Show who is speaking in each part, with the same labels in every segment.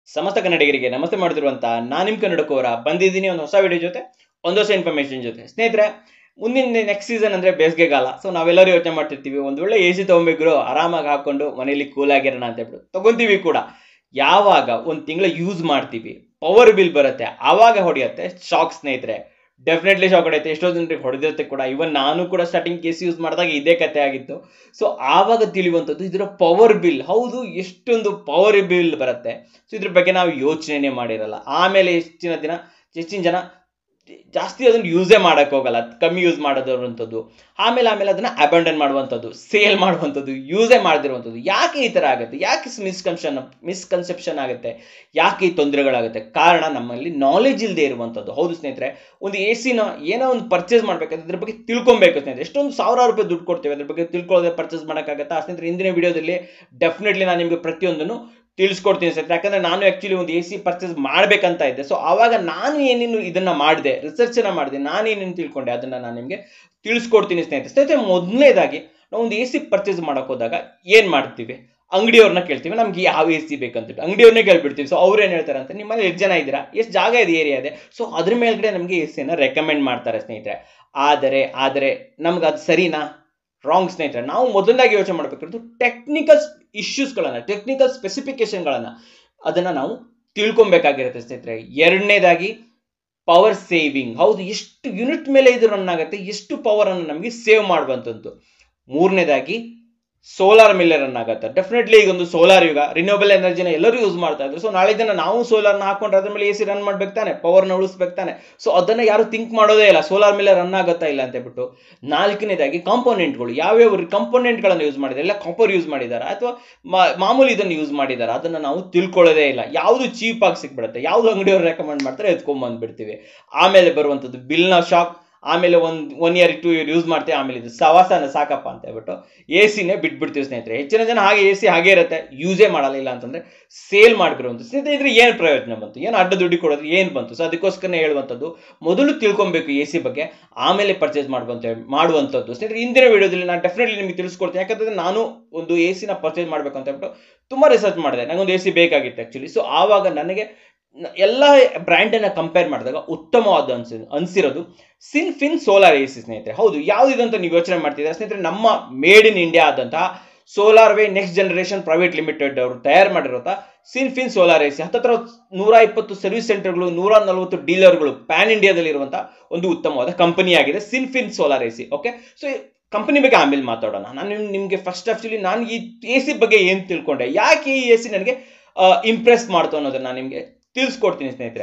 Speaker 1: ಸಮಸ್ತ ಕನ್ನಡಿಗರಿಗೆ ನಮಸ್ತೆ ಮಾಡ್ತಿರುವಂತ ನಾನು ನಿಮ್ಮ ಕನ್ನಡಕೋರ ಬಂದಿದ್ದೀನಿ ಒಂದು ಹೊಸ ವಿಡಿಯೋ ಜೊತೆ ಒಂದು ಹೊಸ ಇನ್ಫಾರ್ಮೇಶನ್ ಜೊತೆ ಸ್ನೇಹಿತರೆ ಮುಂದಿನ ನೆಕ್ಸ್ಟ್ ಸೀಸನ್ ಅಂದ್ರೆ ಬೇಸಿಗೆಗಾಲ ಸೊ ನಾವೆಲ್ಲರೂ ಯೋಚನೆ ಮಾಡ್ತಿರ್ತೀವಿ ಒಂದು ಒಳ್ಳೆ ಎ ಸಿ ತೊಗೊಬೇಕ್ರು ಆರಾಮಾಗಿ ಹಾಕೊಂಡು ಮನೇಲಿ ಕೂಲ್ ಆಗಿರೋಣ ಅಂತ ಹೇಳ್ಬಿಟ್ಟು ತಗೊಂತೀವಿ ಕೂಡ ಯಾವಾಗ ಒಂದು ತಿಂಗಳ ಯೂಸ್ ಮಾಡ್ತೀವಿ ಪವರ್ ಬಿಲ್ ಬರುತ್ತೆ ಆವಾಗ ಹೊಡೆಯುತ್ತೆ ಶಾಕ್ ಸ್ನೇಹಿತರೆ ಡೆಫಿನೆಟ್ಲಿ ಶಾಕ್ ಹೊಡೆಯುತ್ತೆ ಎಷ್ಟೋ ಜನರಿಗೆ ಹೊಡೆದಿರುತ್ತೆ ಕೂಡ ಇವನ್ ನಾನು ಕೂಡ ಸ್ಟಾರ್ಟಿಂಗ್ ಕೇಸ್ ಯೂಸ್ ಮಾಡಿದಾಗ ಇದೇ ಕತೆ ಆಗಿತ್ತು ಸೊ ಆವಾಗ ತಿಳಿಯುವಂಥದ್ದು ಇದರ ಪವರ್ ಬಿಲ್ ಹೌದು ಎಷ್ಟೊಂದು ಪವರ್ ಬಿಲ್ ಬರುತ್ತೆ ಸೊ ಇದ್ರ ಬಗ್ಗೆ ನಾವು ಯೋಚನೆ ಮಾಡಿರಲ್ಲ ಆಮೇಲೆ ಹೆಚ್ಚಿನ ದಿನ ಹೆಚ್ಚಿನ ಜನ ಜಾಸ್ತಿ ಅದನ್ನು ಯೂಸೇ ಮಾಡೋಕ್ಕೆ ಹೋಗಲ್ಲ ಕಮ್ಮಿ ಯೂಸ್ ಮಾಡೋದಂಥದ್ದು ಆಮೇಲೆ ಆಮೇಲೆ ಅದನ್ನು ಅಬಂಡನ್ ಮಾಡುವಂಥದ್ದು ಸೇಲ್ ಮಾಡುವಂಥದ್ದು ಯೂಸೇ ಮಾಡದಿರುವಂಥದ್ದು ಯಾಕೆ ಈ ಥರ ಆಗುತ್ತೆ ಯಾಕೆ ಮಿಸ್ಕನ್ಷನ್ ಮಿಸ್ಕನ್ಸೆಪ್ಷನ್ ಆಗುತ್ತೆ ಯಾಕೆ ಈ ತೊಂದರೆಗಳಾಗುತ್ತೆ ಕಾರಣ ನಮ್ಮಲ್ಲಿ ನಾಲೆಜ್ ಇಲ್ಲದೆ ಇರುವಂಥದ್ದು ಹೌದು ಸ್ನೇಹಿತರೆ ಒಂದು ಎ ಸಿನ ಏನೋ ಒಂದು ಪರ್ಚೇಸ್ ಮಾಡಬೇಕಾದ್ರೆ ಅದ್ರ ಬಗ್ಗೆ ತಿಳ್ಕೊಬೇಕು ಸ್ನೇಹಿತರೆ ಎಷ್ಟೊಂದು ಸಾವಿರಾರು ರೂಪಾಯಿ ದುಡ್ಡು ಕೊಡ್ತೇವೆ ಅದ್ರ ಬಗ್ಗೆ ತಿಳ್ಕೊಳ್ಳೋದೇ ಪರ್ಚೇಸ್ ಮಾಡೋಕ್ಕಾಗತ್ತಾ ಸ್ನೇಹಿತರೆ ಇಂದಿನ ವಿಡಿಯೋದಲ್ಲಿ ಡೆಫಿನೆಟ್ಲಿ ನಾನು ನಿಮಗೆ ಪ್ರತಿಯೊಂದನ್ನು ತಿಳಿಸ್ಕೊಡ್ತೀನಿ ಸರ್ ಯಾಕಂದ್ರೆ ನಾನು ಆಕ್ಚುಲಿ ಒಂದು ಎ ಸಿ ಪರ್ಚೇಸ್ ಮಾಡ್ಬೇಕಂತ ಇದ್ದೆ ಸೊ ಆವಾಗ ನಾನು ಏನೇನು ಇದನ್ನ ಮಾಡಿದೆ ರಿಸರ್ಚನ್ನ ಮಾಡಿದೆ ನಾನು ಏನೇನು ತಿಳ್ಕೊಂಡೆ ಅದನ್ನ ನಾನು ನಿಮಗೆ ತಿಳಿಸ್ಕೊಡ್ತೀನಿ ಸ್ನೇಹಿತರೆ ಸ್ನೇಹಿತರೆ ಮೊದಲನೇದಾಗಿ ನಾವು ಒಂದು ಎ ಸಿ ಪರ್ಚೇಸ್ ಮಾಡಕ್ ಹೋದಾಗ ಏನ್ ಮಾಡ್ತೀವಿ ಅಂಗಡಿಯವ್ರನ್ನ ಕೇಳ್ತೀವಿ ನಮ್ಗೆ ಯಾವ ಎ ಸಿ ಬೇಕಂತ ಅಂಗಡಿಯವ್ರನ್ನೇ ಕೇಳ್ಬಿಡ್ತೀವಿ ಸೊ ಅವ್ರು ಏನು ಹೇಳ್ತಾರೆ ಅಂತ ನಿಮ್ಮಲ್ಲಿ ಎಷ್ಟು ಜನ ಇದ್ದೀರಾ ಎಷ್ಟು ಜಾಗ ಇದೆ ಏರಿಯಾ ಇದೆ ಸೊ ಅದ್ರ ಮೇಲ್ಗಡೆ ನಮಗೆ ಎ ಸಿನ ರೆಕಮೆಂಡ್ ಮಾಡ್ತಾರೆ ಸ್ನೇಹಿತರೆ ಆದರೆ ಆದರೆ ನಮ್ಗೆ ಅದು ಸರಿನಾ ರಾಂಗ್ ಸ್ನೇಹಿತರೆ ನಾವು ಮೊದಲನೇದಾಗಿ ಯೋಚನೆ ಮಾಡಬೇಕಿರೋದು ಟೆಕ್ನಿಕಲ್ ಇಶ್ಯೂಸ್ಗಳನ್ನು ಟೆಕ್ನಿಕಲ್ ಸ್ಪೆಸಿಫಿಕೇಶನ್ಗಳನ್ನು ಅದನ್ನು ನಾವು ತಿಳ್ಕೊಬೇಕಾಗಿರುತ್ತೆ ಸ್ನೇಹಿತರೆ ಎರಡನೇದಾಗಿ ಪವರ್ ಸೇವಿಂಗ್ ಹೌದು ಎಷ್ಟು ಯೂನಿಟ್ ಮೇಲೆ ಇದು ರನ್ ಆಗುತ್ತೆ ಎಷ್ಟು ಪವರನ್ನು ನಮಗೆ ಸೇವ್ ಮಾಡುವಂಥದ್ದು ಮೂರನೇದಾಗಿ ಸೋಲಾರ್ ಮೇಲೆ ರನ್ ಆಗುತ್ತೆ ಡೆಫಿನೆಟ್ಲಿ ಈಗ ಒಂದು ಸೋಲಾರ್ ಯುಗ ರಿನ್ಯೂಬಲ್ ಎನರ್ಜಿನ ಎಲ್ಲರೂ ಯೂಸ್ ಮಾಡ್ತಾ ಇದ್ರು ಸೊ ನಾಳೆ ದಿನ ನಾವು ಸೋಲಾರ್ನ ಹಾಕೊಂಡ್ರೆ ಅದ್ರ ಮೇಲೆ ಎ ಸಿ ರನ್ ಮಾಡ್ಬೇಕು ತಾನೆ ಪವರ್ನ ಉಳಿಸ್ಬೇಕು ತಾನೆ ಸೊ ಅದನ್ನ ಯಾರು ಥಿಂಕ್ ಮಾಡೋದೇ ಇಲ್ಲ ಸೋಲಾರ್ ಮೇಲೆ ರನ್ ಆಗುತ್ತಾ ಇಲ್ಲ ಅಂತ ಹೇಳ್ಬಿಟ್ಟು ನಾಲ್ಕನೇದಾಗಿ ಕಾಂಪೋನೆಂಟ್ಗಳು ಯಾವ್ಯಾವ ಕಾಂಪೋನೆಂಟ್ಗಳನ್ನು ಯೂಸ್ ಮಾಡಿದ್ದಾರೆ ಎಲ್ಲ ಕಾಪರ್ ಯೂಸ್ ಮಾಡಿದ್ದಾರೆ ಅಥವಾ ಮಾಮೂಲಿ ಇದನ್ನು ಯೂಸ್ ಮಾಡಿದ್ದಾರೆ ಅದನ್ನು ನಾವು ತಿಳ್ಕೊಳ್ಳೋದೇ ಇಲ್ಲ ಯಾವುದು ಚೀಪ್ ಆಗಿ ಸಿಕ್ಬಿಡುತ್ತೆ ಯಾವುದು ಅಂಗಡಿಯವರು ರೆಕಮೆಂಡ್ ಮಾಡ್ತಾರೆ ಎತ್ಕೊಂಡ್ ಬಂದ್ಬಿಡ್ತೀವಿ ಆಮೇಲೆ ಬರುವಂಥದ್ದು ಬಿಲ್ನ ಶಾಕ್ ಆಮೇಲೆ ಒಂದು one year two year use ಮಾಡ್ತೀವಿ ಆಮೇಲೆ ಇದು ಸವಾಸನ ಸಾಕಪ್ಪ ಅಂತ ಹೇಳ್ಬಿಟ್ಟು ಎ ಸಿನೇ ಬಿಟ್ಬಿಡ್ತೀವಿ ಸ್ನೇಹಿತರೆ ಹೆಚ್ಚಿನ ಜನ ಹಾಗೆ ಎ ಸಿ ಹಾಗೆ ಇರುತ್ತೆ ಯೂಸೇ ಮಾಡಲ್ಲ ಇಲ್ಲ ಅಂತಂದ್ರೆ ಸೇಲ್ ಮಾಡಿಬಿಡುವಂಥ ಸ್ನೇಹಿತರೆ ಇದ್ರೆ ಏನು ಪ್ರಯೋಜನ ಬಂತು ಏನು ಅಡ್ಡ ದುಡ್ಡು ಕೊಡೋದು ಏನು ಬಂತು ಸೊ ಅದಕ್ಕೋಸ್ಕರನೇ ಹೇಳುವಂಥದ್ದು ಮೊದಲು ತಿಳ್ಕೊಬೇಕು ಎ ಸಿ ಬಗ್ಗೆ ಆಮೇಲೆ ಪರ್ಚೇಸ್ ಮಾಡುವಂತ ಮಾಡುವಂಥದ್ದು ಸ್ನೇಹಿತರೆ ಇಂದಿನ ವಿಡಿಯೋದಲ್ಲಿ ನಾನು ಡೆಫಿನೆಟ್ಲಿ ನಿಮಗೆ ತಿಳಿಸ್ಕೊಡ್ತೀನಿ ಯಾಕಂತಂದ್ರೆ ನಾನು ಒಂದು ಎ ಸಿನ ಪರ್ಚೇಸ್ ಮಾಡಬೇಕು ಅಂತ ಹೇಳ್ಬಿಟ್ಟು ತುಂಬ ರಿಸರ್ಚ್ ಮಾಡಿದೆ ನನಗೊಂದು ಎ ಸಿ ಬೇಕಾಗಿತ್ತು ಆ್ಯಕ್ಚುಲಿ ಸೊ ಆವಾಗ ನನಗೆ ಎಲ್ಲ ಬ್ರ್ಯಾಂಡನ್ನು ಕಂಪೇರ್ ಮಾಡಿದಾಗ ಉತ್ತಮವಾದ ಅನ್ಸಿ ಅನ್ಸಿರೋದು ಸಿನ್ಫಿನ್ ಸೋಲಾರ್ ಎ ಸಿ ಸ್ನೇಹಿತರೆ ಹೌದು ಯಾವುದಿದಂತ ನೀವು ಯೋಚನೆ ಮಾಡ್ತಿದ್ದಾರೆ ಸ್ನೇಹಿತರೆ ನಮ್ಮ ಮೇಡ್ ಇನ್ ಇಂಡಿಯಾ ಆದಂತಹ solar way next generation private limited ಅವರು ತಯಾರು ಮಾಡಿರುವಂತಹ ಸಿನ್ಫಿನ್ ಸೋಲಾರ್ ಎ ಸಿ ಹತ್ತತ್ರ ನೂರ ಇಪ್ಪತ್ತು ಸರ್ವಿಸ್ ಸೆಂಟರ್ಗಳು ನೂರ ನಲವತ್ತು ಡೀಲರ್ಗಳು ಪ್ಯಾನ್ ಇಂಡಿಯಾದಲ್ಲಿ ಇರುವಂತಹ ಒಂದು ಉತ್ತಮವಾದ ಕಂಪನಿ ಆಗಿದೆ ಸಿನ್ಫಿನ್ solar A C okay so company ಬಗ್ಗೆ ಆಮೇಲೆ ಮಾತಾಡೋಣ ನಾನು ನಿಮಗೆ ಫಸ್ಟ್ ಆಕ್ಚುಲಿ ನಾನು ಈ ಎ ಸಿ ಬಗ್ಗೆ ಏನು ತಿಳ್ಕೊಂಡೆ ಯಾಕೆ ಈ ಎ ಸಿ ನನಗೆ ಇಂಪ್ರೆಸ್ ಮಾಡ್ತು ಅನ್ನೋದನ್ನ ನಾನು ನಿಮಗೆ ತಿಳಿಸ್ಕೊಡ್ತೀನಿ ಸ್ನೇಹಿತರೆ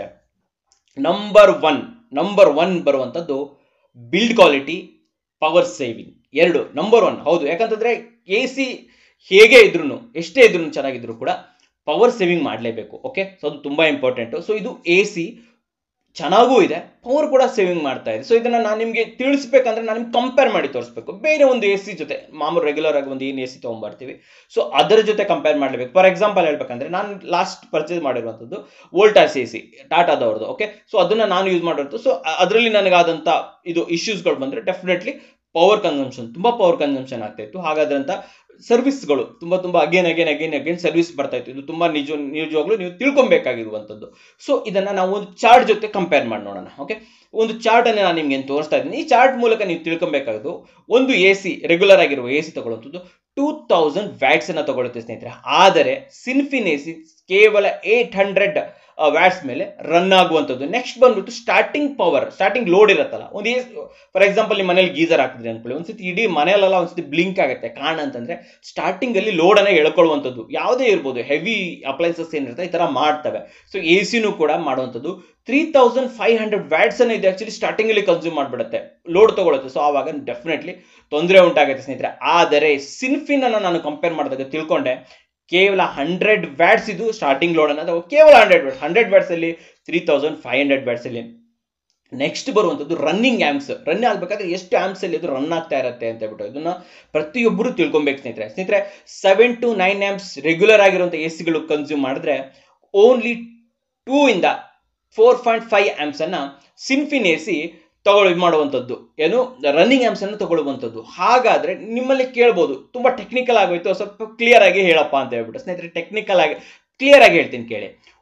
Speaker 1: ನಂಬರ್ ಒನ್ ನಂಬರ್ ಒನ್ ಬರುವಂಥದ್ದು ಬಿಲ್ಡ್ ಕ್ವಾಲಿಟಿ ಪವರ್ ಸೇವಿಂಗ್ ಎರಡು ನಂಬರ್ ಒನ್ ಹೌದು ಯಾಕಂತಂದ್ರೆ ಎ ಸಿ ಹೇಗೆ ಇದ್ರು ಎಷ್ಟೇ ಇದ್ರು ಚೆನ್ನಾಗಿದ್ರು ಕೂಡ ಪವರ್ ಸೇವಿಂಗ್ ಮಾಡಲೇಬೇಕು ಓಕೆ ಸೊ ಅದು ತುಂಬ ಇಂಪಾರ್ಟೆಂಟು ಸೊ ಇದು ಎ ಸಿ ಚೆನ್ನಾಗೂ ಇದೆ ಪವರ್ ಕೂಡ ಸೇವಿಂಗ್ ಮಾಡ್ತಾ ಇದೆ ಸೊ ಇದನ್ನ ನಾನು ನಿಮಗೆ ತಿಳಿಸ್ಬೇಕಂದ್ರೆ ನಾನು ನಿಮ್ಗೆ ಕಂಪೇರ್ ಮಾಡಿ ತೋರಿಸ್ಬೇಕು ಬೇರೆ ಒಂದು ಎ ಸಿ ಜೊತೆ ಮಾಮೂಲು ರೆಗ್ಯುಲರ್ ಆಗಿ ಒಂದು ಏನು ಎ ಸಿ ತೊಗೊಂಬರ್ತೀವಿ ಸೊ ಅದರ ಜೊತೆ ಕಂಪೇರ್ ಮಾಡಬೇಕು ಫಾರ್ ಎಕ್ಸಾಂಪಲ್ ಹೇಳ್ಬೇಕಂದ್ರೆ ನಾನು ಲಾಸ್ಟ್ ಪರ್ಚೇಸ್ ಮಾಡಿರುವಂಥದ್ದು ವೋಲ್ಟಾಸ್ ಎ ಸಿ ಟಾಟಾದವ್ರದ್ದು ಓಕೆ ಸೊ ಅದನ್ನ ನಾನು ಯೂಸ್ ಮಾಡಿರೋದು ಸೊ ಅದರಲ್ಲಿ ನನಗಾದಂಥ ಇದು ಇಶ್ಯೂಸ್ಗಳು ಬಂದರೆ ಡೆಫಿನೆಟ್ಲಿ ಪವರ್ ಕನ್ಸಂಪ್ಷನ್ ತುಂಬ ಪವರ್ ಕನ್ಸಂಪ್ಷನ್ ಆಗ್ತಾ ಇತ್ತು ಹಾಗಾದ್ರಂತ ಸರ್ವಿಸ್ಗಳು ತುಂಬ ತುಂಬ again again again again service ಬರ್ತಾ ಇತ್ತು ಇದು ತುಂಬ ನಿಜ ನಿಜವಾಗ್ಲೂ ನೀವು ತಿಳ್ಕೊಬೇಕಾಗಿರುವಂಥದ್ದು ಸೊ ಇದನ್ನ ನಾವು ಒಂದು ಚಾರ್ಟ್ ಜೊತೆ ಕಂಪೇರ್ ಮಾಡಿ ನೋಡೋಣ ಓಕೆ ಒಂದು ಚಾರ್ಟ್ ಅನ್ನು ನಾನು ನಿಮ್ಗೆ ತೋರಿಸ್ತಾ ಇದ್ದೀನಿ ಈ ಚಾರ್ಟ್ ಮೂಲಕ ನೀವು ತಿಳ್ಕೊಬೇಕಾಗೋದು ಒಂದು ಎ ಸಿ ರೆಗ್ಯುಲರ್ ಆಗಿರುವ ಎ ಸಿ ತಗೊಳ್ಳುವಂಥದ್ದು ಟೂ ತೌಸಂಡ್ ವ್ಯಾಟ್ಸ್ ಅನ್ನ ತಗೊಳುತ್ತೆ ಸ್ನೇಹಿತರೆ ಆದರೆ ಸಿನ್ಫಿನ್ ಎ ಸಿ ಕೇವಲ ಏಟ್ ಹಂಡ್ರೆಡ್ ವ್ಯಾಟ್ಸ್ ಮೇಲೆ ರನ್ ಆಗುವಂಥದ್ದು ನೆಕ್ಸ್ಟ್ ಬಂದ್ಬಿಟ್ಟು ಸ್ಟಾರ್ಟಿಂಗ್ ಪವರ್ ಸ್ಟಾರ್ಟಿಂಗ್ ಲೋಡ್ ಇರುತ್ತಲ್ಲ ಒಂದು ಫಾರ್ ಎಕ್ಸಾಂಪಲ್ ನಿಮ್ಮ ಮನೇಲಿ ಗೀಸರ್ ಹಾಕಿದ್ರಿ ಅನ್ಕೊಳ್ಳಿ ಒಂದ್ಸತಿ ಇಡೀ ಮನೆಯಲ್ಲೆಲ್ಲ ಒಂದ್ಸತಿ ಬ್ಲಿಂಕ್ ಆಗುತ್ತೆ ಕಾರಣ ಅಂತಂದ್ರೆ ಸ್ಟಾರ್ಟಿಂಗ್ ಅಲ್ಲಿ ಲೋಡ್ ಅನ್ನ ಎಳ್ಕೊಳ್ಳುವಂಥದ್ದು ಯಾವುದೇ ಇರ್ಬೋದು ಹೆವಿ ಅಪ್ಲೈನ್ಸಸ್ ಏನಿರುತ್ತೆ ಈ ತರ ಮಾಡ್ತವೆ ಸೊ ಎ ಸಿನೂ ಕೂಡ ಮಾಡುವಂಥದ್ದು three thousand five hundred watts ಅನ್ನ ಇದು ಆಕ್ಚುಲಿ ಸ್ಟಾರ್ಟಿಂಗ್ ಅಲ್ಲಿ ಕನ್ಸ್ಯೂಮ್ ಮಾಡ್ಬಿಡುತ್ತೆ ಲೋಡ್ ತಗೊಳುತ್ತೆ ಸೊ ಆವಾಗ ಡೆಫಿನೆಟ್ಲಿ ತೊಂದರೆ ಉಂಟಾಗುತ್ತೆ ಸ್ನೇಹಿತರೆ ಆದರೆ ಸಿನ್ಫಿನ್ ಅನ್ನ ನಾನು ಕಂಪೇರ್ ಮಾಡಿದಾಗ ತಿಳ್ಕೊಂಡೆ ಕೇವಲ ಹಂಡ್ರೆಡ್ ವ್ಯಾಟ್ಸ್ ಇದು ಸ್ಟಾರ್ಟಿಂಗ್ ಲೋಡ್ ಅನ್ನೋದು ಕೇವಲ ಹಂಡ್ರೆಡ್ ವ್ಯಾಟ್ಸ್ ಹಂಡ್ರೆಡ್ ವ್ಯಾಟ್ಸ್ ಅಲ್ಲಿ three thousand five hundred watts ಅಲ್ಲಿ ನೆಕ್ಸ್ಟ್ ಬರುವಂಥದ್ದು ರನ್ನಿಂಗ್ ಆ್ಯಮ್ಸ್ ರನ್ ಆಗಬೇಕಾದ್ರೆ ಎಷ್ಟು ಆ್ಯಮ್ಸ್ ಅಲ್ಲಿ ಇದು ರನ್ ಆಗ್ತಾ ಇರುತ್ತೆ ಅಂತ ಹೇಳ್ಬಿಟ್ಟು ಇದನ್ನ ಪ್ರತಿಯೊಬ್ಬರು ತಿಳ್ಕೊಬೇಕು ಸ್ನೇಹಿತರೆ ಸ್ನೇಹಿತರೆ seven to nine amps regular ಆಗಿರುವಂಥ ಎ ಸಿಗಳು ಕನ್ಸ್ಯೂಮ್ ಮಾಡಿದ್ರೆ ಓನ್ಲಿ ಟೂ ಇಂದ ಫೋರ್ ಪಾಯಿಂಟ್ ಫೈವ್ ಆ್ಯಮ್ಸ್ ಅನ್ನ ಸಿನ್ಫಿನ್ ಎ ಸಿ ತಗೊಳ್ಳಿ ಮಾಡುವಂಥದ್ದು ಏನು ರನ್ನಿಂಗ್ ಆ್ಯಮ್ಸ್ ಅನ್ನು ತಗೊಳ್ಳುವಂಥದ್ದು ಹಾಗಾದ್ರೆ ನಿಮ್ಮಲ್ಲಿ ಕೇಳ್ಬೋದು ತುಂಬಾ ಟೆಕ್ನಿಕಲ್ ಆಗೋಯ್ತು ಸ್ವಲ್ಪ ಕ್ಲಿಯರ್ ಆಗಿ ಹೇಳಪ್ಪ ಅಂತ ಹೇಳ್ಬಿಟ್ಟು ಸ್ನೇಹಿತರೆ ಟೆಕ್ನಿಕಲ್ ಆಗಿ ಕ್ಲಿಯರ್ ಆಗಿ ಹೇಳ್ತೀನಿ ಕೇಳಿ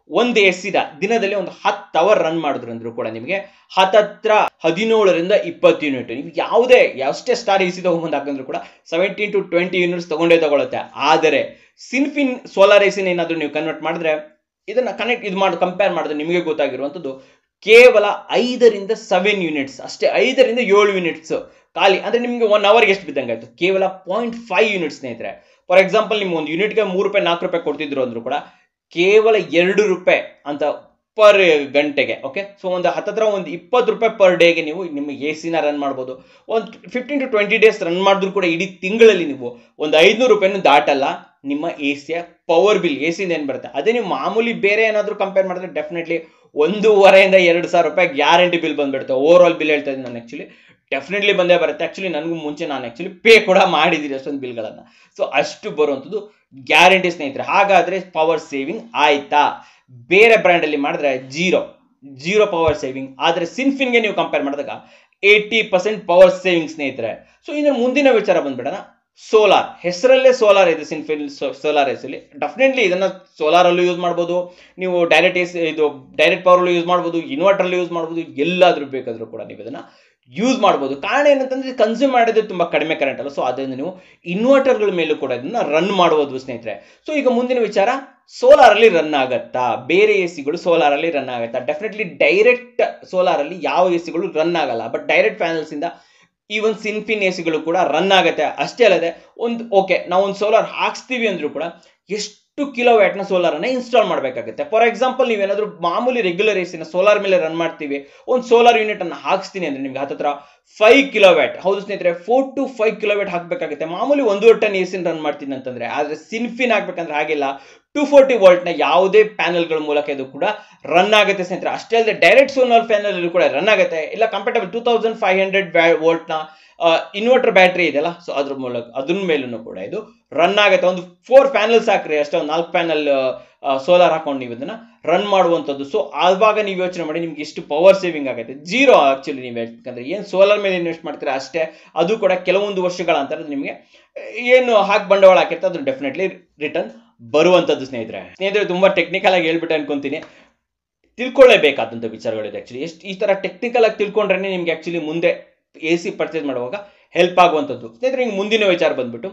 Speaker 1: ಒಂದು ಎ ಸಿದ ದಿನದಲ್ಲಿ ಒಂದು ಹತ್ತು ಅವರ್ ರನ್ ಮಾಡಿದ್ರು ಅಂದ್ರು ಕೂಡ ನಿಮಗೆ ಹತ್ತತ್ರ ಹದಿನೇಳರಿಂದ ಇಪ್ಪತ್ತು ಯೂನಿಟ್ ನೀವು ಯಾವುದೇ ಎಷ್ಟೇ ಸ್ಟಾರ್ ಎ ಸಿ ತಗೊಂಬಂದು ಹಾಕಿದ್ರು ಕೂಡ ಸೆವೆಂಟೀನ್ ಟು ಟ್ವೆಂಟಿ ಯೂನಿಟ್ಸ್ ತಗೊಂಡೇ ತಗೊಳುತ್ತೆ ಆದರೆ ಸಿನ್ಫಿನ್ ಸೋಲಾರ್ ಎ ಸಿನ ಏನಾದರೂ ನೀವು ಕನ್ವರ್ಟ್ ಮಾಡಿದ್ರೆ ಇದನ್ನ ಕನೆಕ್ಟ್ ಇದು ಮಾಡಿ ಕಂಪೇರ್ ಮಾಡಿದ್ರೆ ನಿಮಗೆ ಗೊತ್ತಾಗಿರುವಂಥದ್ದು ಕೇವಲ ಐದರಿಂದ ಸೆವೆನ್ ಯೂನಿಟ್ಸ್ ಅಷ್ಟೇ ಐದರಿಂದ ಏಳು ಯೂನಿಟ್ಸ್ ಖಾಲಿ ಅಂದ್ರೆ ನಿಮಗೆ ಒನ್ ಅವರ್ಗೆ ಎಷ್ಟು ಬಿದ್ದಂಗೆ ಆಯ್ತು ಕೇವಲ ಪಾಯಿಂಟ್ ಫೈವ್ ಯೂನಿಟ್ ಸ್ನೇಹಿತರೆ ಫಾರ್ ಎಕ್ಸಾಂಪಲ್ ನಿಮ್ಮ ಒಂದು ಯೂನಿಟ್ಗೆ ಮೂರು ರೂಪಾಯಿ ನಾಲ್ಕು ರೂಪಾಯಿ ಕೊಡ್ತಿದ್ರು ಅಂದ್ರು ಕೂಡ ಕೇವಲ ಎರಡು ರೂಪಾಯಿ ಅಂತ ಪರ್ ಗಂಟೆಗೆ ಓಕೆ ಸೊ ಒಂದು ಹತ್ತತ್ರ ಒಂದು ಇಪ್ಪತ್ತು ರೂಪಾಯಿ ಪರ್ ಡೇಗೆ ನೀವು ನಿಮ್ಮ ಎ ಸಿನ ರನ್ ಮಾಡ್ಬೋದು ಒಂದು fifteen to twenty days run ಮಾಡಿದ್ರು ಕೂಡ ಇಡೀ ತಿಂಗಳಲ್ಲಿ ನೀವು ಒಂದು ಐದುನೂರು ರೂಪಾಯಿನೂ ದಾಟಲ್ಲ ನಿಮ್ಮ ಎ ಸಿಯ ಪವರ್ ಬಿಲ್ ಎ ಸಿಯಿಂದ ಏನು ಬರುತ್ತೆ ಅದೇ ನೀವು ಮಾಮೂಲಿ ಬೇರೆ ಏನಾದರೂ ಕಂಪೇರ್ ಮಾಡಿದ್ರೆ ಡೆಫಿನೆಟ್ಲಿ ಒಂದೂವರೆಯಿಂದ ಎರಡು ಸಾವಿರ ರೂಪಾಯಿ ಗ್ಯಾರಂಟಿ ಬಿಲ್ ಬಂದ್ಬಿಡುತ್ತೆ ಓವರ್ ಆಲ್ ಬಿಲ್ ಹೇಳ್ತಾ ಇದ್ದೀನಿ ನಾನು ಆ್ಯಕ್ಚುಲಿ ಡೆಫಿನೆಟ್ಲಿ ಬಂದೇ ಬರುತ್ತೆ ಆ್ಯಕ್ಚುಲಿ ನನಗೂ ಮುಂಚೆ ನಾನು ಆ್ಯಕ್ಚುಲಿ ಪೇ ಕೂಡ ಮಾಡಿದ್ದೀನಿ ಅಷ್ಟೊಂದು ಬಿಲ್ಗಳನ್ನು ಸೊ ಅಷ್ಟು ಬರುವಂಥದ್ದು ಗ್ಯಾರಂಟಿ ಸ್ನೇಹಿತರೆ ಹಾಗಾದರೆ ಪವರ್ ಸೇವಿಂಗ್ ಆಯ್ತಾ ಬೇರೆ ಬ್ರ್ಯಾಂಡಲ್ಲಿ ಮಾಡಿದ್ರೆ ಜೀರೋ ಜೀರೋ ಪವರ್ ಸೇವಿಂಗ್ ಆದರೆ ಸಿನ್ಫಿನ್ಗೆ ನೀವು ಕಂಪೇರ್ ಮಾಡಿದಾಗ ಏಯ್ಟಿ ಪರ್ಸೆಂಟ್ ಪವರ್ ಸೇವಿಂಗ್ ಸ್ನೇಹಿತರೆ ಸೊ ಇನ್ನು ಮುಂದಿನ ವಿಚಾರ ಬಂದ್ಬಿಡೋಣ ಸೋಲಾರ್ ಹೆಸರಲ್ಲೇ ಸೋಲಾರ್ ಇದೆ ಸಿನ್ಫಿನ್ ಸೋಲಾರ್ ಎಸ್ಲಿ ಡೆಫಿನೆಟ್ಲಿ ಇದನ್ನ ಸೋಲಾರ್ ಅಲ್ಲೂ ಯೂಸ್ ಮಾಡ್ಬೋದು ನೀವು ಡೈರೆಕ್ಟ್ ಎಸ್ ಇದು ಡೈರೆಕ್ಟ್ ಪವರ್ ಯೂಸ್ ಮಾಡ್ಬೋದು ಇನ್ವರ್ಟರ್ ಯೂಸ್ ಮಾಡ್ಬೋದು ಎಲ್ಲಾದ್ರೂ ಬೇಕಾದ್ರೂ ಕೂಡ ನೀವು ಇದನ್ನ ಯೂಸ್ ಮಾಡ್ಬೋದು ಕಾರಣ ಏನಂತಂದ್ರೆ ಕನ್ಸ್ಯೂಮ್ ಮಾಡೋದು ತುಂಬಾ ಕಡಿಮೆ ಕರೆಂಟ್ ಅಲ್ಲ ಸೊ ಅದರಿಂದ ನೀವು ಇನ್ವರ್ಟರ್ಗಳ ಮೇಲೂ ಕೂಡ ಇದನ್ನ ರನ್ ಮಾಡಬಹುದು ಸ್ನೇಹಿತರೆ ಸೊ ಈಗ ಮುಂದಿನ ವಿಚಾರ ಸೋಲಾರ್ ಅಲ್ಲಿ ರನ್ ಆಗತ್ತಾ ಬೇರೆ ಎ ಸಿಗಳು ಸೋಲಾರ್ ಅಲ್ಲಿ ರನ್ ಆಗತ್ತಾ ಡೆಫಿನೆಟ್ಲಿ ಡೈರೆಕ್ಟ್ ಸೋಲಾರ್ ಅಲ್ಲಿ ಯಾವ ಎ ಸಿಗಳು ರನ್ ಆಗಲ್ಲ ಬಟ್ ಡೈರೆಕ್ಟ್ ಪ್ಯಾನಲ್ಸ್ ಇಂದ ಈವನ್ ಸಿನ್ಫಿನ್ ಎ ಸಿಗಳು ಕೂಡ ರನ್ ಆಗುತ್ತೆ ಅಷ್ಟೇ ಅಲ್ಲದೆ ಒಂದು ಓಕೆ ನಾವು ಒಂದು ಸೋಲಾರ್ ಹಾಕ್ಸ್ತೀವಿ ಅಂದ್ರೂ ಕೂಡ ಎಷ್ಟು ಕಿಲೋ ವ್ಯಾಟ್ನ ಸೋಲಾರ್ ಅನ್ನ ಇನ್ಸ್ಟಾಲ್ ಮಾಡಬೇಕಾಗುತ್ತೆ ಫಾರ್ ಎಕ್ಸಾಂಪಲ್ ನೀವೇನಾದ್ರೂ ಮಾಮೂಲಿ ರೆಗ್ಯುಲರ್ ಎಸಿನ ಸೋಲಾರ್ ಮೇಲೆ ರನ್ ಮಾಡ್ತೀವಿ ಒಂದು ಸೋಲಾರ್ ಯೂನಿಟ್ ಅನ್ನು ಹಾಕ್ಸ್ತೀನಿ ಅಂದ್ರೆ ನಿಮ್ಗೆ ಹತ್ತತ್ರ ಫೈವ್ ಕಿಲೋ ವ್ಯಾಟ್ ಹೌದು ಸ್ನೇಹಿತರೆ four to five kilowatt ಹಾಕಬೇಕಾಗುತ್ತೆ ಮಾಮೂಲಿ ಒಂದೂವರೆ ಟನ್ ಎಸಿನ ರನ್ ಮಾಡ್ತೀನಿ ಅಂತಂದ್ರೆ ಆದ್ರೆ ಸಿನ್ಫಿನ್ ಹಾಕ್ಬೇಕಂದ್ರೆ ಹಾಗಿಲ್ಲ ಟೂ ಫೋರ್ಟಿ ವೋಲ್ಟ್ನ ಯಾವುದೇ ಪ್ಯಾನಲ್ಗಳ ಮೂಲಕ ಇದು ಕೂಡ ರನ್ ಆಗುತ್ತೆ ಸ್ನೇಹಿತರೆ ಅಷ್ಟೇ ಅಲ್ಲದೆ ಡೈರೆಕ್ಟ್ ಸೋಲಾರ್ ಪ್ಯಾನಲ್ ಕೂಡ ರನ್ ಆಗುತ್ತೆ ಇಲ್ಲ compatible two thousand five hundred ವೋಲ್ಟ್ನ ಇನ್ವರ್ಟರ್ ಬ್ಯಾಟ್ರಿ ಇದೆಯಲ್ಲ ಸೊ ಅದ್ರ ಮೂಲಕ ಅದ್ರ ಮೇಲೂ ಕೂಡ ಇದು ರನ್ ಆಗುತ್ತೆ ಒಂದು ಫೋರ್ ಪ್ಯಾನಲ್ಸ್ ಹಾಕ್ರಿ ಅಷ್ಟೇ ಒಂದು ನಾಲ್ಕು ಪ್ಯಾನಲ್ ಸೋಲಾರ್ ಹಾಕೊಂಡು ನೀವು ಇದನ್ನ ರನ್ ಮಾಡುವಂಥದ್ದು ಸೊ ಆವಾಗ ನೀವು ಯೋಚನೆ ಮಾಡಿ ನಿಮ್ಗೆ ಎಷ್ಟು ಪವರ್ ಸೇವಿಂಗ್ ಆಗುತ್ತೆ ಜೀರೋ ಆಕ್ಚುಲಿ ನೀವು ಯಾಕಂದ್ರೆ ಏನು ಸೋಲಾರ್ ಮೇಲೆ ಇನ್ವೆಸ್ಟ್ ಮಾಡ್ತೀರಾ ಅಷ್ಟೇ ಅದು ಕೂಡ ಕೆಲವೊಂದು ವರ್ಷಗಳ ಅಂತರ ನಿಮಗೆ ಏನು ಹಾಕಿ ಬಂಡವಾಳ ಹಾಕಿರ್ತಾರೆ ಅದು ಡೆಫಿನೆಟ್ಲಿ ರಿಟರ್ನ್ ಬರುವಂಥದ್ದು ಸ್ನೇಹಿತರೆ ಸ್ನೇಹಿತರೆ ತುಂಬಾ ಟೆಕ್ನಿಕಲ್ ಆಗಿ ಹೇಳ್ಬಿಟ್ಟು ಅನ್ಕೊಂತೀನಿ ತಿಳ್ಕೊಳ್ಳೇಬೇಕಾದಂಥ ವಿಚಾರಗಳಿದೆ ಆಕ್ಚುಲಿ ಎಷ್ಟು ಈ ತರ ಟೆಕ್ನಿಕಲ್ ಆಗಿ ತಿಳ್ಕೊಂಡ್ರೆ ನಿಮ್ಗೆ ಆಕ್ಚುಲಿ ಮುಂದೆ ಎ ಸಿ ಪರ್ಚೇಸ್ ಮಾಡುವಾಗ ಹೆಲ್ಪ್ ಆಗುವಂಥದ್ದು ಸ್ನೇಹಿತರೆ ಹಿಂಗೆ ಮುಂದಿನ ವಿಚಾರ ಬಂದ್ಬಿಟ್ಟು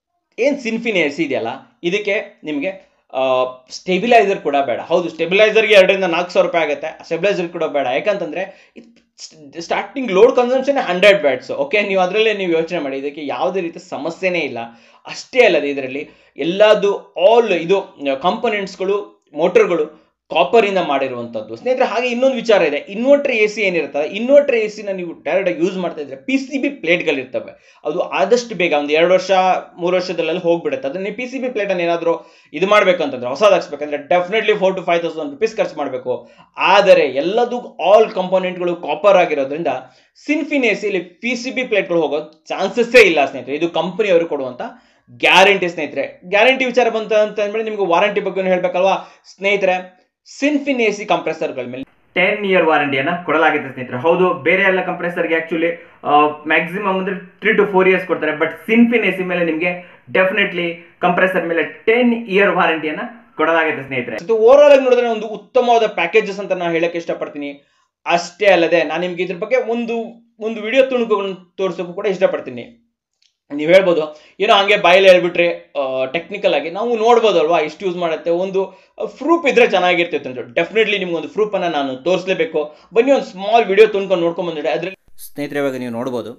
Speaker 1: ಏನು ಸಿನ್ಫಿನ್ ಎ ಸಿ ಇದೆಯಲ್ಲ ಇದಕ್ಕೆ ನಿಮಗೆ ಸ್ಟೆಬಿಲೈಸರ್ ಕೂಡ ಬೇಡ ಹೌದು ಸ್ಟೆಬಿಲೈಸರ್ಗೆ ಎರಡರಿಂದ ನಾಲ್ಕು ಸಾವಿರ ರೂಪಾಯಿ ಆಗುತ್ತೆ ಸ್ಟೆಬಿಲೈಸರ್ ಕೂಡ ಬೇಡ ಯಾಕಂತಂದ್ರೆ starting load consumption hundred watts okay ನೀವು ಅದರಲ್ಲೇ ನೀವು ಯೋಚನೆ ಮಾಡಿ ಇದಕ್ಕೆ ಯಾವುದೇ ರೀತಿ ಸಮಸ್ಯೆನೇ ಇಲ್ಲ ಅಷ್ಟೇ ಅಲ್ಲದೆ ಇದರಲ್ಲಿ ಎಲ್ಲದು ಆಲ್ ಇದು ಕಂಪೋನೆಂಟ್ಸ್ಗಳು ಮೋಟರ್ಗಳು ಕಾಪರ್ ಇಂದ ಮಾಡಿರುವಂಥದ್ದು ಸ್ನೇಹಿತರೆ ಹಾಗೆ ಇನ್ನೊಂದು ವಿಚಾರ ಇದೆ ಇನ್ವರ್ಟರ್ ಎ ಸಿ ಏನಿರ್ತದೆ ಇನ್ವರ್ಟರ್ ಎ ಸಿನ ನೀವು ಡೈರೆಕ್ಟ್ ಯೂಸ್ ಮಾಡ್ತಾ ಇದ್ರೆ ಪಿ ಸಿ ಬಿ ಪ್ಲೇಟ್ಗಳಿರ್ತವೆ ಅದು ಆದಷ್ಟು ಬೇಗ ಒಂದು ಎರಡು ವರ್ಷ ಮೂರು ವರ್ಷದಲ್ಲೆಲ್ಲ ಹೋಗ್ಬಿಡುತ್ತೆ ಅದನ್ನ ಪಿ ಸಿ ಬಿ ಪ್ಲೇಟನ್ನು ಏನಾದರೂ ಇದು ಮಾಡಬೇಕು ಅಂತಂದ್ರೆ ಹೊಸದು ಹಾಕ್ಸ್ಬೇಕಂದ್ರೆ definitely four to five thousand rupees ಖರ್ಚು ಮಾಡಬೇಕು ಆದರೆ ಎಲ್ಲದೂ ಆಲ್ ಕಂಪೋನೆಂಟ್ಗಳು ಕಾಪರ್ ಆಗಿರೋದ್ರಿಂದ ಸಿನ್ಫಿನ್ ಎ ಸಿಲಿ ಪಿ ಸಿ ಬಿ ಪ್ಲೇಟ್ಗಳು ಹೋಗೋ ಚಾನ್ಸಸ್ಸೇ ಇಲ್ಲ ಸ್ನೇಹಿತರೆ ಇದು ಕಂಪನಿಯವರು ಕೊಡುವಂಥ ಗ್ಯಾರಂಟಿ ಸ್ನೇಹಿತರೆ ಗ್ಯಾರಂಟಿ ವಿಚಾರ ಬಂತ ಅಂತ ಅಂದ್ರೆ ನಿಮ್ಗೆ ವಾರಂಟಿ ಬಗ್ಗೆ ಹೇಳ್ಬೇಕಲ್ವಾ ಸ್ನೇಹಿತರೆ ಸಿನ್ಫಿನ್ ಎ ಸಿ ಕಂಪ್ರೆಸರ್ಗಳ ಮೇಲೆ ಟೆನ್ ಇಯರ್ ವಾರಂಟಿಯನ್ನ ಕೊಡಲಾಗಿದೆ ಸ್ನೇಹಿತರೆ ಹೌದು ಬೇರೆ ಎಲ್ಲ ಕಂಪ್ರೆಸರ್ಗೆ ಆಕ್ಚುಲಿ ಮ್ಯಾಕ್ಸಿಮಮ್ ಅಂದ್ರೆ ತ್ರೀ ಟು ಫೋರ್ ಇಯರ್ಸ್ ಕೊಡ್ತಾರೆ ಬಟ್ ಸಿನ್ಫಿನ್ ಎ ಸಿ ಮೇಲೆ ನಿಮಗೆ ಡೆಫಿನೆಟ್ಲಿ ಕಂಪ್ರೆಸರ್ ಮೇಲೆ ಟೆನ್ ಇಯರ್ ವಾರಂಟಿಯನ್ನ ಕೊಡಲಾಗಿದೆ ಸ್ನೇಹಿತರೆ ಓವರ್ ಆಲ್ ಆಗಿ ನೋಡಿದ್ರೆ ಒಂದು ಉತ್ತಮವಾದ ಪ್ಯಾಕೇಜಸ್ ಅಂತ ನಾನು ಹೇಳಕ್ಕೆ ಇಷ್ಟಪಡ್ತೀನಿ ಅಷ್ಟೇ ಅಲ್ಲದೆ ನಾನು ನಿಮ್ಗೆ ಇದ್ರ ಬಗ್ಗೆ ಒಂದು ಒಂದು ವಿಡಿಯೋ ತುಣುಕುಗಳನ್ನು ತೋರಿಸೋಕ್ಕೂ ಕೂಡ ಇಷ್ಟಪಡ್ತೀನಿ ನೀವು ಹೇಳ್ಬೋದು ಏನೋ ಹಂಗೆ ಬಾಯಲ್ಲಿ ಹೇಳ್ಬಿಟ್ರೆ ಟೆಕ್ನಿಕಲ್ ಆಗಿ ನಾವು ನೋಡ್ಬೋದು ಅಲ್ವಾ ಎಷ್ಟು ಯೂಸ್ ಮಾಡುತ್ತೆ ಒಂದು ಪ್ರೂಫ್ ಇದ್ರೆ ಚೆನ್ನಾಗಿರ್ತಿತ್ತು ಅಂತ ಡೆಫಿನೆಟ್ಲಿ ನಿಮ್ಗೆ ಒಂದು ಪ್ರೂಫನ್ನು ನಾನು ತೋರಿಸಲೇಬೇಕು ಬನ್ನಿ ಒಂದು ಸ್ಮಾಲ್ ವಿಡಿಯೋ ತುಂಬ್ಕೊಂಡು ನೋಡ್ಕೊಂಡು ಬಂದಿದೆ ಅದ್ರಲ್ಲಿ
Speaker 2: ಸ್ನೇಹಿತರೆ ಇವಾಗ ನೀವು ನೋಡ್ಬೋದು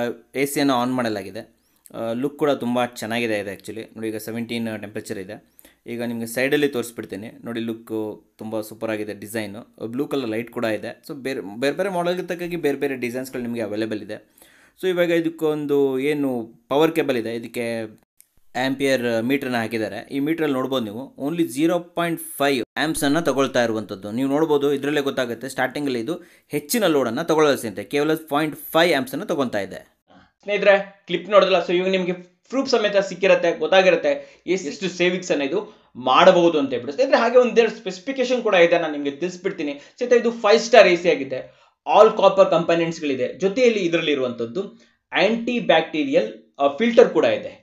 Speaker 2: ಎ ಸಿಯನ್ನು ಆನ್ ಮಾಡಲಾಗಿದೆ ಲುಕ್ ಕೂಡ ತುಂಬ ಚೆನ್ನಾಗಿದೆ ಇದೆ ಆ್ಯಕ್ಚುಲಿ ನೋಡಿ ಈಗ ಸೆವೆಂಟೀನ್ ಟೆಂಪ್ರೇಚರ್ ಇದೆ ಈಗ ನಿಮಗೆ ಸೈಡಲ್ಲಿ ತೋರಿಸ್ಬಿಡ್ತೀನಿ ನೋಡಿ ಲುಕ್ಕು ತುಂಬ ಸೂಪರ್ ಆಗಿದೆ ಡಿಸೈನು ಬ್ಲೂ ಕಲರ್ ಲೈಟ್ ಕೂಡ ಇದೆ ಸೊ ಬೇರೆ ಬೇರೆ ಬೇರೆ ಮಾಡೆಲ್ಗೆ ತಕ್ಕಾಗಿ ಬೇರೆ ಬೇರೆ ಡಿಸೈನ್ಸ್ಗಳು ನಿಮಗೆ ಅವೈಲೇಬಲ್ ಇದೆ ಸೊ ಇವಾಗ ಇದಕ್ಕೊಂದು ಏನು ಪವರ್ ಕೇಬಲ್ ಇದೆ ಇದಕ್ಕೆ ಆ್ಯಂಪಿಯರ್ ಮೀಟ್ರನ್ನ ಹಾಕಿದ್ದಾರೆ ಈ ಮೀಟ್ರಲ್ಲಿ ನೋಡ್ಬೋದು ನೀವು ಓನ್ಲಿ ಜೀರೋ ಪಾಯಿಂಟ್ ಫೈವ್ ಆ್ಯಮ್ಸನ್ನು ತಗೊಳ್ತಾ ಇರುವಂಥದ್ದು ನೀವು ನೋಡ್ಬೋದು ಇದರಲ್ಲೇ ಗೊತ್ತಾಗುತ್ತೆ ಸ್ಟಾರ್ಟಿಂಗಲ್ಲಿ ಇದು ಹೆಚ್ಚಿನ ಲೋಡನ್ನು ತಗೊಳ್ಳೋದಂತೆ ಕೇವಲ ಪಾಯಿಂಟ್ ಫೈವ್ ಆ್ಯಮ್ಸನ್ನು ತಗೊತಾ ಇದೆ
Speaker 1: ಸ್ನೇಹಿತರೆ ಕ್ಲಿಪ್ ನೋಡಿದ್ರಲ್ಲ ಸೊ ಇವಾಗ ನಿಮಗೆ ಪ್ರೂಫ್ ಸಮೇತ ಸಿಕ್ಕಿರತ್ತೆ ಗೊತ್ತಾಗಿರುತ್ತೆ ಎಷ್ಟು ಸೇವಿಂಗ್ಸ್ ಅನ್ನ ಇದು ಮಾಡಬಹುದು ಅಂತ ಹೇಳ್ಬಿಟ್ಟು ಸ್ನೇಹಿತರೆ ಹಾಗೆ ಒಂದೆರಡು ಸ್ಪೆಸಿಫಿಕೇಶನ್ ಕೂಡ ಇದೆ ನಾನು ನಿಮಗೆ ತಿಳಿಸ್ಬಿಡ್ತೀನಿ ಸ್ನೇಹಿತರೆ ಇದು ಫೈವ್ ಸ್ಟಾರ್ ಎ ಸಿ ಆಗಿದೆ ಆಲ್ ಕಾಪರ್ ಕಂಪೋನೆಂಟ್ಸ್ಗಳಿದೆ ಜೊತೆಯಲ್ಲಿ ಇದರಲ್ಲಿ ಇರುವಂಥದ್ದು ಆಂಟಿ ಬ್ಯಾಕ್ಟೀರಿಯಲ್ ಫಿಲ್ಟರ್ ಕೂಡ ಇದೆ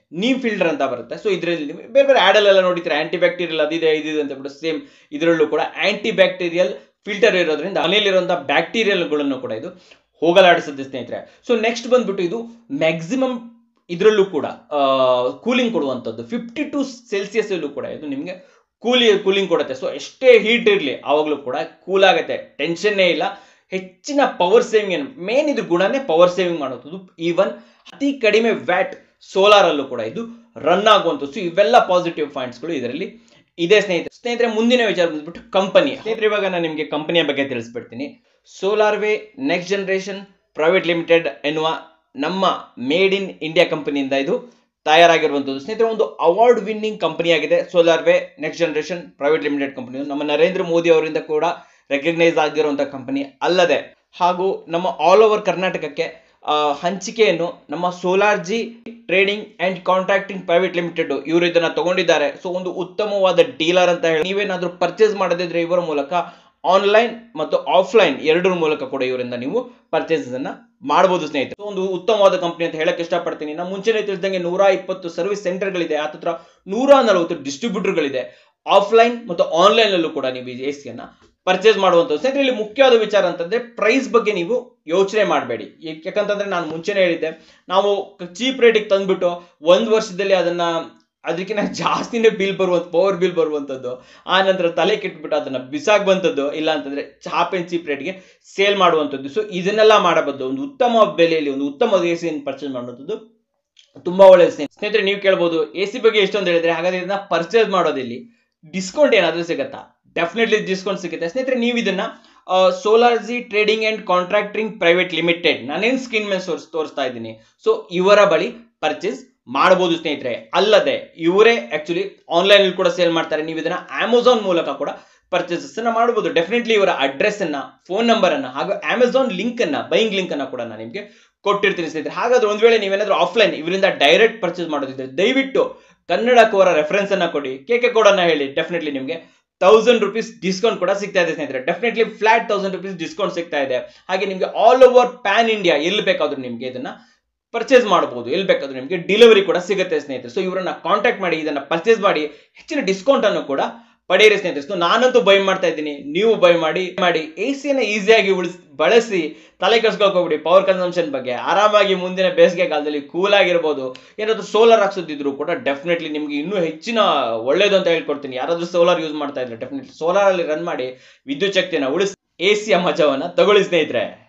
Speaker 1: ನೀಮ್ ಫಿಲ್ಟರ್ ಅಂತ ಬರುತ್ತೆ ಸೊ ಇದರಲ್ಲಿ ನೀವು ಬೇರೆ ಬೇರೆ ಆ್ಯಡಲ್ಲೆಲ್ಲ ನೋಡಿದ್ರೆ ಆಂಟಿ ಬ್ಯಾಕ್ಟೀರಿಯಲ್ ಅದಿದೆ ಇದಿದೆ ಅಂತ ಬಿಟ್ಟು ಸೇಮ್ ಇದರಲ್ಲೂ ಕೂಡ ಆಂಟಿ ಬ್ಯಾಕ್ಟೀರಿಯಲ್ ಫಿಲ್ಟರ್ ಇರೋದ್ರಿಂದ ಮನೆಯಲ್ಲಿರುವಂಥ ಬ್ಯಾಕ್ಟೀರಿಯಲ್ಗಳನ್ನು ಕೂಡ ಇದು ಹೋಗಲಾಡಿಸುತ್ತೆ ಸ್ನೇಹಿತರೆ ಸೊ ನೆಕ್ಸ್ಟ್ ಬಂದ್ಬಿಟ್ಟು ಇದು ಮ್ಯಾಕ್ಸಿಮಮ್ ಇದರಲ್ಲೂ ಕೂಡ ಕೂಲಿಂಗ್ ಕೊಡುವಂಥದ್ದು ಫಿಫ್ಟಿ ಟು ಸೆಲ್ಸಿಯಸ್ ಅಲ್ಲೂ ಕೂಡ ಇದು ನಿಮಗೆ ಕೂಲಿ ಕೂಲಿಂಗ್ ಕೊಡುತ್ತೆ ಸೊ ಎಷ್ಟೇ ಹೀಟ್ ಇರಲಿ ಆವಾಗಲೂ ಕೂಡ ಕೂಲ್ ಆಗುತ್ತೆ ಟೆನ್ಷನ್ನೇ ಇಲ್ಲ ಹೆಚ್ಚಿನ ಪವರ್ ಸೇವಿಂಗ್ ಮೇನ್ ಇದು ಗುಣನೇ ಪವರ್ ಸೇವಿಂಗ್ ಮಾಡುವಂಥದ್ದು ಈವನ್ ಅತಿ ಕಡಿಮೆ ವ್ಯಾಟ್ ಸೋಲಾರ್ ಅಲ್ಲೂ ಕೂಡ ಇದು ರನ್ ಆಗುವಂಥದ್ದು ಸೊ ಇವೆಲ್ಲ ಪಾಸಿಟಿವ್ ಪಾಯಿಂಟ್ಸ್ಗಳು ಇದರಲ್ಲಿ ಇದೆ ಸ್ನೇಹಿತರೆ ಸ್ನೇಹಿತರೆ ಮುಂದಿನ ವಿಚಾರ ಬಂದ್ಬಿಟ್ಟು ಕಂಪನಿ ಸ್ನೇಹಿತರೆ ಇವಾಗ ನಾನು ನಿಮಗೆ ಕಂಪನಿಯ ಬಗ್ಗೆ ತಿಳಿಸ್ಬಿಡ್ತೀನಿ Solar way next generation private Limited ಎನ್ನುವ ನಮ್ಮ ಮೇಡ್ ಇನ್ ಇಂಡಿಯಾ ಕಂಪನಿಯಿಂದ ಇದು ತಯಾರಾಗಿರುವಂಥದ್ದು ಸ್ನೇಹಿತರೆ ಒಂದು ಅವಾರ್ಡ್ ವಿನ್ನಿಂಗ್ ಕಂಪನಿ ಆಗಿದೆ Solar way next generation private Limited company ನಮ್ಮ ನರೇಂದ್ರ ಮೋದಿ ಅವರಿಂದ ಕೂಡ ರೆಕಗ್ನೈಸ್ ಆಗಿರುವಂಥ ಕಂಪನಿ ಅಲ್ಲದೆ ಹಾಗೂ ನಮ್ಮ ಆಲ್ ಓವರ್ ಕರ್ನಾಟಕಕ್ಕೆ ಆ, ಹಂಚಿಕೆಯನ್ನು ನಮ್ಮ Solar G Trading and Contracting Private Limited ಇವರು ಇದನ್ನ ತಗೊಂಡಿದ್ದಾರೆ ಸೊ ಒಂದು ಉತ್ತಮವಾದ ಡೀಲರ್ ಅಂತ ಹೇಳಿ ನೀವೇನಾದ್ರೂ ಪರ್ಚೇಸ್ ಮಾಡದಿದ್ರೆ ಇವರ ಮೂಲಕ ಆನ್ಲೈನ್ ಮತ್ತು ಆಫ್ಲೈನ್ ಎರಡರ ಮೂಲಕ ಕೂಡ ಇವರಿಂದ ನೀವು ಪರ್ಚೇಸ್ ಅನ್ನ ಮಾಡಬಹುದು ಸ್ನೇಹಿತರೆ So, ಒಂದು ಉತ್ತಮವಾದ ಕಂಪನಿ ಅಂತ ಹೇಳಕ್ ಇಷ್ಟಪಡ್ತೀನಿ ನಾವು ಮುಂಚೆನೆ ತಿಳಿದಂಗೆ ನೂರ ಇಪ್ಪತ್ತು ಸರ್ವಿಸ್ ಸೆಂಟರ್ಗಳಿದೆ ಆ ಹತ್ರ ನೂರ ನಲವತ್ತು ಡಿಸ್ಟ್ರಿಬ್ಯೂಟರ್ಗಳಿದೆ ಆಫ್ಲೈನ್ ಮತ್ತು ಆನ್ಲೈನ್ ಅಲ್ಲೂ ಕೂಡ ನೀವು ಎ ಸಿಯನ್ನ ಪರ್ಚೇಸ್ ಮಾಡುವಂಥದ್ದು ಸ್ನೇಹಿತರೆ ಇಲ್ಲಿ ಮುಖ್ಯವಾದ ವಿಚಾರ ಅಂತಂದ್ರೆ ಪ್ರೈಸ್ ಬಗ್ಗೆ ನೀವು ಯೋಚನೆ ಮಾಡಬೇಡಿ ಯಾಕಂತಂದ್ರೆ ನಾನು ಮುಂಚೆನೇ ಹೇಳಿದ್ದೆ ನಾವು ಚೀಪ್ ರೇಟಿಗೆ ತಂದ್ಬಿಟ್ಟು ಒಂದು ವರ್ಷದಲ್ಲಿ ಅದನ್ನ ಅದಕ್ಕಿಂತ ಜಾಸ್ತಿನೇ ಬಿಲ್ ಬರುವಂತ ಪವರ್ ಬಿಲ್ ಬರುವಂಥದ್ದು ಆ ನಂತರ ತಲೆ ಕೆಟ್ಬಿಟ್ಟು ಅದನ್ನ ಬಿಸಾಗುವಂಥದ್ದು ಇಲ್ಲ ಅಂತಂದ್ರೆ ಚಾಪ್ ಅಂಡ್ ಚೀಪ್ ರೇಟ್ಗೆ ಸೇಲ್ ಮಾಡುವಂಥದ್ದು ಸೊ ಇದನ್ನೆಲ್ಲ ಮಾಡಬಹುದು ಒಂದು ಉತ್ತಮ ಬೆಲೆಯಲ್ಲಿ ಒಂದು ಉತ್ತಮ ಎ ಸಿಯನ್ನು ಪರ್ಚೇಸ್ ಮಾಡುವಂಥದ್ದು ತುಂಬಾ ಒಳ್ಳೆಯ ಸ್ನೇಹಿತರೆ ಸ್ನೇಹಿತರೆ ನೀವು ಕೇಳ್ಬೋದು ಎ ಸಿ ಬಗ್ಗೆ ಎಷ್ಟೊಂದು ಹೇಳಿದ್ರೆ ಹಾಗಾದ್ರೆ ಇದನ್ನ ಪರ್ಚೇಸ್ ಮಾಡೋದಿಲ್ಲಿ ಡಿಸ್ಕೌಂಟ್ ಏನಾದರೂ ಸಿಗುತ್ತಾ ಡೆಫಿನೆಟ್ಲಿ ಡಿಸ್ಕೌಂಟ್ ಸಿಗುತ್ತೆ ಸ್ನೇಹಿತರೆ ನೀವು ಇದನ್ನ Solar G Trading and Contracting Private Limited ನಾನೇನು ಸ್ಕ್ರೀನ್ ಮೇಲೆ ತೋರ್ಸ್ ತೋರಿಸ್ತಾ ಇದ್ದೀನಿ ಸೊ ಇವರ ಬಳಿ ಪರ್ಚೇಸ್ ಮಾಡಬಹುದು ಸ್ನೇಹಿತರೆ ಅಲ್ಲದೆ ಇವರೇ ಆಕ್ಚುಲಿ ಆನ್ಲೈನ್ ಅಲ್ಲಿ ಕೂಡ ಸೇಲ್ ಮಾಡ್ತಾರೆ ನೀವು ಇದನ್ನ ಅಮೆಝಾನ್ ಮೂಲಕ ಕೂಡ ಪರ್ಚೇಸಸ್ ಅನ್ನ ಮಾಡಬಹುದು ಡೆಫಿನೆಟ್ಲಿ ಇವರ ಅಡ್ರೆಸ್ ಅನ್ನ ಫೋನ್ ನಂಬರ್ ಅನ್ನ ಹಾಗೂ ಅಮೆಝಾನ್ ಲಿಂಕ್ ಅನ್ನ ಬೈಯಿಂಗ್ ಲಿಂಕ್ ಅನ್ನ ಕೂಡ ನಾನು ನಿಮಗೆ ಕೊಟ್ಟಿರ್ತೀನಿ ಸ್ನೇಹಿತರೆ ಹಾಗಾದ್ರೆ ಒಂದ್ ವೇಳೆ ನೀವೇನಾದ್ರೂ ಆಫ್ಲೈನ್ ಇವರಿಂದ ಡೈರೆಕ್ಟ್ ಪರ್ಚೇಸ್ ಮಾಡೋದಿದ್ರೆ ದಯವಿಟ್ಟು ಕನ್ನಡ ಕೋರ ರೆಫರೆನ್ಸ್ ಅನ್ನ ಕೊಡಿ ಕೇಕೆ ಕೋಡನ್ನ ಹೇಳಿ ಡೆಫಿನೆಟ್ಲಿ ನಿಮಗೆ ತೌಸಂಡ್ ರುಪೀಸ್ ಡಿಸ್ಕೌಂಟ್ ಕೂಡ ಸಿಗ್ತಾ ಇದೆ ಸ್ನೇಹಿತರೆ definitely flat thousand rupees discount ಸಿಗ್ತಾ ಇದೆ ಹಾಗೆ ನಿಮಗೆ ಆಲ್ ಓವರ್ ಪ್ಯಾನ್ ಇಂಡಿಯಾ ಎಲ್ಲಿ ಬೇಕಾದ್ರೂ ನಿಮಗೆ ಇದನ್ನ ಪರ್ಚೇಸ್ ಮಾಡಬಹುದು ಎಲ್ಲಿ ಬೇಕಾದ್ರೂ ನಿಮಗೆ ಡೆಲಿವರಿ ಕೂಡ ಸಿಗುತ್ತೆ ಸ್ನೇಹಿತರೆ ಸೊ ಇವರನ್ನ ಕಾಂಟ್ಯಾಕ್ಟ್ ಮಾಡಿ ಇದನ್ನ ಪರ್ಚೇಸ್ ಮಾಡಿ ಹೆಚ್ಚಿನ ಡಿಸ್ಕೌಂಟ್ ಅನ್ನು ಕೂಡ ಪಡೆಯಿರಿ ಸ್ನೇಹಿತರೆ ಸೊ ನಾನಂತೂ ಬೈ ಮಾಡ್ತಾ ಇದ್ದೀನಿ ನೀವು ಬೈ ಮಾಡಿ ಮಾಡಿ ಎ ಸಿಯನ್ನು ಈಸಿಯಾಗಿ ಉಳಿಸ್ ಬಳಸಿ ತಲೆ ಕೆಡ್ಸ್ಕೊಳ್ಕೋಬಿಡಿ ಪವರ್ ಕನ್ಸಂಪ್ಷನ್ ಬಗ್ಗೆ ಆರಾಮಾಗಿ ಮುಂದಿನ ಬೇಸಿಗೆ ಕಾಲದಲ್ಲಿ ಕೂಲ್ ಆಗಿರ್ಬೋದು ಏನಾದ್ರು ಸೋಲಾರ್ ಹಾಕ್ಸೋದಿದ್ರು ಕೂಡ ಡೆಫಿನೆಟ್ಲಿ ನಿಮ್ಗೆ ಇನ್ನೂ ಹೆಚ್ಚಿನ ಒಳ್ಳೇದು ಅಂತ ಹೇಳ್ಕೊಡ್ತೀನಿ ಯಾರಾದ್ರೂ ಸೋಲಾರ್ ಯೂಸ್ ಮಾಡ್ತಾ ಇದ್ರೆ ಡೆಫಿನೆಟ್ಲಿ ಸೋಲಾರ್ ಅಲ್ಲಿ ರನ್ ಮಾಡಿ ವಿದ್ಯುತ್ ಶಕ್ತಿಯನ್ನು ಉಳಿಸಿ ಎ ಸಿಯ ಮಜವನ್ನ ತಗೊಳ್ಳಿ ಸ್ನೇಹಿತರೆ